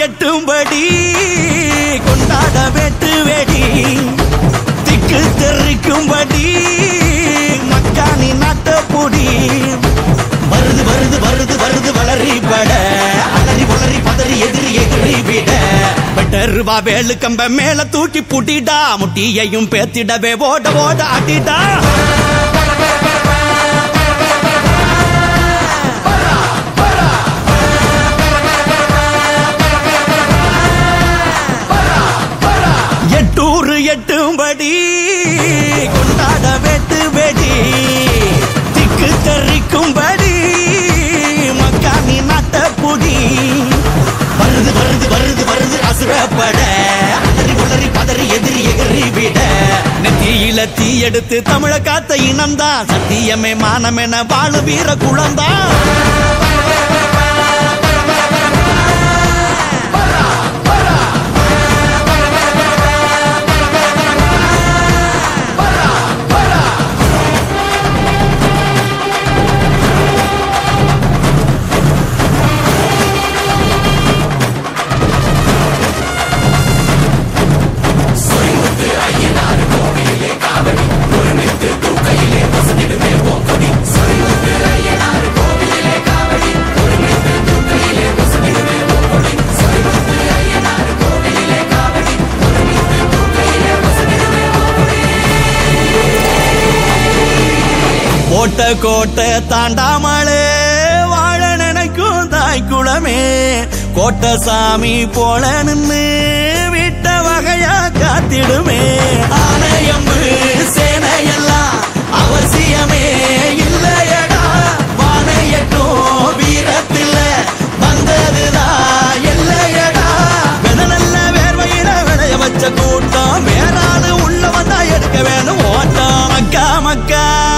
எட்டும்படி கொண்டாட வெட்டு வெடி திக்கு தெரிக்கும்படி மக்கானி நாட்ட பொடி வருது வருது வருது வருது வளரி பட அலறி வளரி பதறி எதிரி எதிரி விட பெட்டருவா வேலு கம்ப மேல தூக்கி புட்டிடா முட்டியையும் பேத்திடவே ஓட ஓட அடிடா எட்டூர் எட்டும்படி கொண்டாட வெட்டு வெடி திக்கு தெரிக்கும்படி மக்கானி நாட்ட புடி வருது வருது வருது வருது அசுரப்பட அலறி உளறி பதறி எதிரி எதிரி விட நெத்தியில தீ எடுத்து தமிழ காத்த இனம்தான் சத்தியமே மானமென வாழு வீர குளம்தான் கோட்டை கோட்டை தாண்டாமலே வாழ நினைக்கும் தாய் குளமே கோட்டை சாமி போல நின்னு விட்ட வகையா காத்திடுமே ஆலயம்பு சேனையெல்லாம் அவசியமே இல்லையடா வானையட்டும் வீரத்தில் வந்ததுதான் இல்லையடா வெத நல்ல வேர்வையில விளைய வச்ச கூட்டம் வேறாது உள்ள வந்தா எடுக்க வேணும் ஓட்டம் மக்கா மக்கா